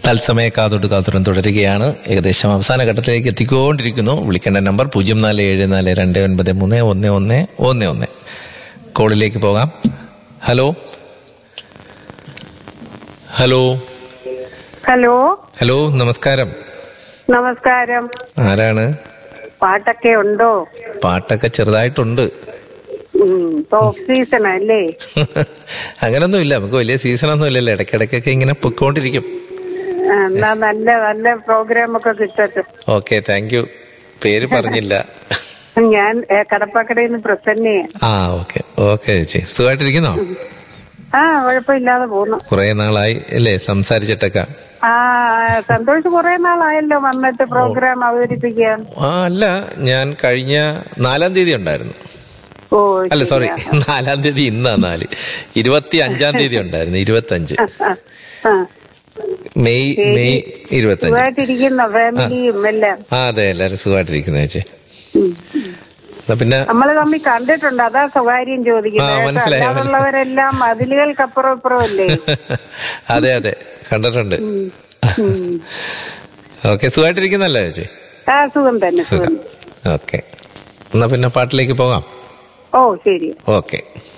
തത്സമയ കാതോട്ട് കാതുരം തുടരുകയാണ് ഏകദേശം അവസാന ഘട്ടത്തിലേക്ക് എത്തിക്കൊണ്ടിരിക്കുന്നു വിളിക്കേണ്ട നമ്പർ പൂജ്യം നാല് ഏഴ് നാല് രണ്ട് ഒൻപത് മൂന്ന് ഒന്ന് ഒന്ന് ഒന്ന് ഒന്ന് കോളിലേക്ക് പോകാം ഹലോ ഹലോ ഹലോ ഹലോ നമസ്കാരം നമസ്കാരം ആരാണ് പാട്ടൊക്കെ ഉണ്ടോ പാട്ടൊക്കെ ചെറുതായിട്ടുണ്ട് ഉം, ഇപ്പൊ ഓഫ് സീസൺ അല്ലേ അങ്ങനൊന്നും ഇല്ല നമുക്ക് വലിയ സീസണൊന്നും ഇല്ലല്ലോ ഇടയ്ക്കിടയ്ക്കൊക്കെ ഇങ്ങനെ പൊയ്ക്കൊണ്ടിരിക്കും ആ, എന്നാ നല്ല നല്ല പ്രോഗ്രാം ഒക്കെ കിട്ടട്ടെ ഓക്കെ താങ്ക് യു പേര് പറഞ്ഞില്ല ഞാൻ ഏ, കടപ്പാക്കടയിൽ നിന്ന് പ്രസന്നയാ ആ ഓക്കെ ഓക്കെ ചേച്ചി സുഖമായിട്ടിരിക്കുന്നോ ആ കുഴപ്പമില്ലാതെ പോന്നു കുറെ നാളായി അല്ലേ സംസാരിച്ചിട്ടൊക്കെ ആ സന്തോഷ് കുറെ നാളായല്ലോ വന്നിട്ട് പ്രോഗ്രാം അവതരിപ്പിക്കാൻ ആ അല്ല ഞാൻ കഴിഞ്ഞ നാലാം തീയതി ഉണ്ടായിരുന്നു ഓ അല്ല സോറി ശരിയാ. നാലാം തീയതി ഇന്നാ നാല് ഇരുപത്തി അഞ്ചാം തീയതി ഉണ്ടായിരുന്നു ഇരുപത്തി അഞ്ച് ആ, ആ. മെയ് മെയ് ഇരുപത്തി അഞ്ച് സുഖമായിട്ടിരിക്കുന്നോ ഫാമിലിയും എല്ലാം ആ അതെ എല്ലാരും സുഖമായിട്ടിരിക്കുന്നു ചേച്ചി ഉം. എന്നാ പിന്നെ നമ്മള് തമ്മിൽ കണ്ടിട്ടുണ്ട് അതാ സ്വകാര്യം ആ, ചോദിക്കുന്നത് കേട്ടോ. മനസ്സിലായി, അല്ലാതുള്ളവരെല്ലാം മതിലുകൾക്കപ്പുറം ഇപ്പുറം അല്ലേ അതെ അതെ കണ്ടിട്ടുണ്ട് ഉം. ഓക്കെ സുഖമായിട്ടിരിക്കുന്നല്ലേ ചേച്ചി ആ സുഖം തന്നെ സുഖം സുഖം ഓക്കെ എന്നാ പിന്നെ പാട്ടിലേക്ക് പോകാം ഓ ശരി ഓക്കെ